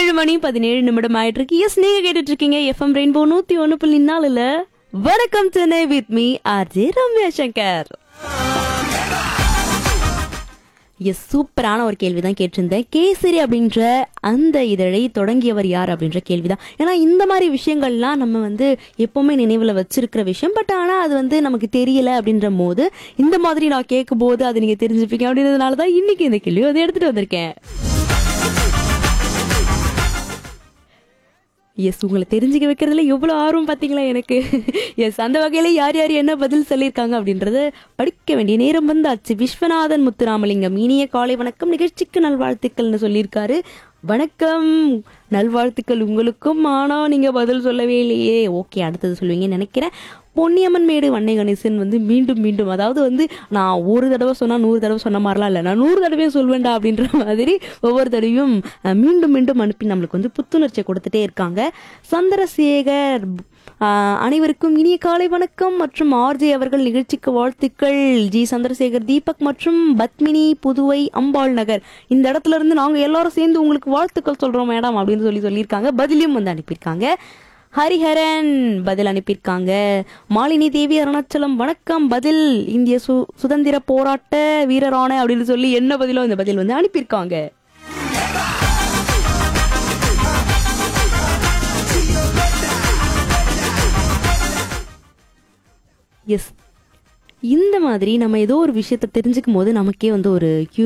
ஏழு மணி பதினேழு நிமிடம் ஆயிட்டு இருக்கு எஸ் நீங்க கேட்டுட்டு இருக்கீங்க எஃப்எம் ரெயின்போ நூத்தி ஒண்ணு புள்ளி நாலுல வணக்கம் Chennai with me RJ Ramya Shankar yes சூப்பரான ஒரு கேள்வி தான் கேட்டிருந்தேன் கேசரி அப்படின்ற அந்த இதழை தொடங்கியவர் யார் அப்படின்ற கேள்வி தான் ஏன்னா இந்த மாதிரி விஷயங்கள்லாம் நம்ம வந்து எப்பவுமே நினைவில் வச்சிருக்கிற விஷயம் பட் ஆனால் அது வந்து நமக்கு தெரியல அப்படின்ற போது இந்த மாதிரி நான் கேட்கும் போது அது நீங்கள் தெரிஞ்சுப்பீங்க அப்படின்றதுனால தான் இன்னைக்கு இந்த கேள்வி அதை எடுத்துட்டு வந்திருக்கேன் எஸ் உங்களை தெரிஞ்சுக்க வைக்கிறதுல எவ்வளோ ஆர்வம் பார்த்தீங்களா எனக்கு எஸ் அந்த வகையில் யார் யார் என்ன பதில் சொல்லியிருக்காங்க அப்படின்றத படிக்க வேண்டிய நேரம் வந்தாச்சு விஸ்வநாதன் முத்துராமலிங்கம் இனிய காலை வணக்கம் நிகழ்ச்சிக்கு நல்வாழ்த்துக்கள்னு சொல்லியிருக்காரு வணக்கம் நல்வாழ்த்துக்கள் உங்களுக்கும் ஆனா நீங்க பதில் சொல்லவே இல்லையே ஓகே அடுத்தது சொல்லுவீங்கன்னு நினைக்கிறேன் பொன்னியம்மன் மேடு வண்ணை கணேசன் வந்து மீண்டும் மீண்டும் அதாவது வந்து நான் ஒரு தடவை சொன்னா நூறு தடவை சொன்ன மாதிரிலாம் இல்லை நான் நூறு தடவையும் சொல்வேன்டா அப்படின்ற மாதிரி ஒவ்வொரு தடவையும் அஹ், மீண்டும் மீண்டும் அனுப்பி நம்மளுக்கு வந்து புத்துணர்ச்சியை கொடுத்துட்டே இருக்காங்க சந்திரசேகர் ஆஹ், அனைவருக்கும் இனிய காலை வணக்கம் மற்றும் ஆர்ஜே அவர்கள் நிகழ்ச்சிக்கு வாழ்த்துக்கள் ஜி சந்திரசேகர் தீபக் மற்றும் பத்மினி புதுவை அம்பாள் நகர் இந்த இடத்துல இருந்து நாங்க எல்லாரும் சேர்ந்து உங்களுக்கு வாழ்த்துக்கள் சொல்றோம் மேடம் அப்படின்னு சொல்லி சொல்லியிருக்காங்க பதிலையும் வந்து அனுப்பியிருக்காங்க ஹரிஹரன் பதில் அனுப்பியிருக்காங்க மாலினி தேவி அருணாச்சலம் வணக்கம் பதில் இந்திய சு சுதந்திர போராட்ட வீரரான அப்படின்னு சொல்லி என்ன பதிலோ இந்த பதில் வந்து அனுப்பியிருக்காங்க எஸ் இந்த மாதிரி நம்ம ஏதோ ஒரு விஷயத்தை தெரிஞ்சுக்கும் போது நமக்கே வந்து ஒரு